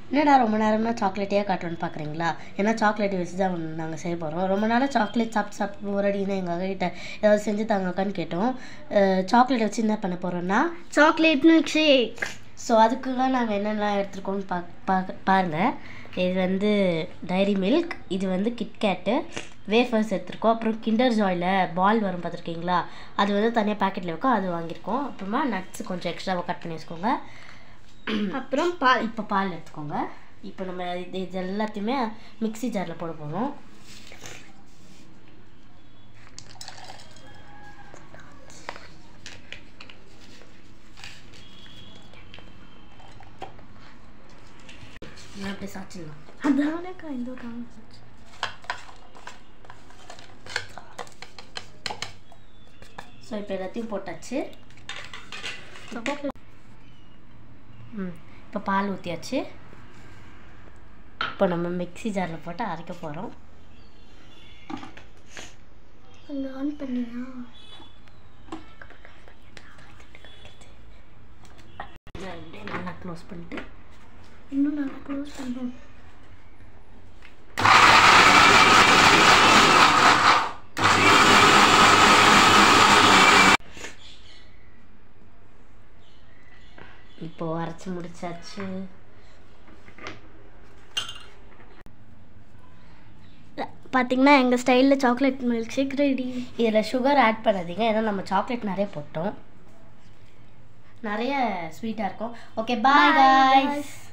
என்னடா ரொம்ப நேரமாக சாக்லேட்டே காட்டுறோன்னு பார்க்குறீங்களா ஏன்னா சாக்லேட் வச்சு தான் நாங்கள் செய்ய போகிறோம் ரொம்ப நாளாக சாக்லேட் சாப்பிட்டு சாப்பிட்டு போராடினா எங்கள் கிட்ட ஏதாவது செஞ்சு தாங்கக்கான்னு கேட்டோம் சாக்லேட் வச்சு என்ன பண்ண போகிறோன்னா சாக்லேட் மில்க் ஷேக் ஸோ அதுக்காக நாங்கள் என்னெல்லாம் எடுத்துருக்கோம்னு பா பார்க்க பாருங்கள் இது வந்து டைரி மில்க் இது வந்து கிட்கேட்டு வேஃபர்ஸ் எடுத்திருக்கோம் அப்புறம் கிண்டர் ஜாயில் பால் வரும் பார்த்துருக்கீங்களா அது வந்து தனியாக பேக்கெட்டில் வைக்கும் அது வாங்கியிருக்கோம் அப்புறமா நட்ஸ் கொஞ்சம் எக்ஸ்ட்ராவாக கட் பண்ணி வச்சுக்கோங்க அப்புறம் பால் இப்போ பால் எடுத்துக்கோங்க இப்போ நம்ம இது இது எல்லாத்தையுமே மிக்ஸி ஜாரில் போட போகிறோம் அப்படி சாச்சிடலாம் அதானக்கா இந்த காமிச்சு ஸோ இப்போ எல்லாத்தையும் போட்டாச்சு ம் இப்போ பால் ஊற்றியாச்சு இப்போ நம்ம மிக்ஸி ஜாரில் போட்டு அரைக்க போகிறோம் அங்கே ஆன் பண்ணியா நல்லா க்ளோஸ் பண்ணிட்டு இன்னும் நல்லா க்ளோஸ் பண்ணுவோம் இப்போ அரைச்சி முடிச்சாச்சு பார்த்தீங்கன்னா எங்கள் ஸ்டைலில் சாக்லேட் மில்க் ஷேக் ரெடி இதில் சுகர் ஆட் பண்ணாதீங்க ஏன்னா நம்ம சாக்லேட் நிறைய போட்டோம் நிறைய ஸ்வீட்டாக இருக்கும் okay bye Bye, guys guys.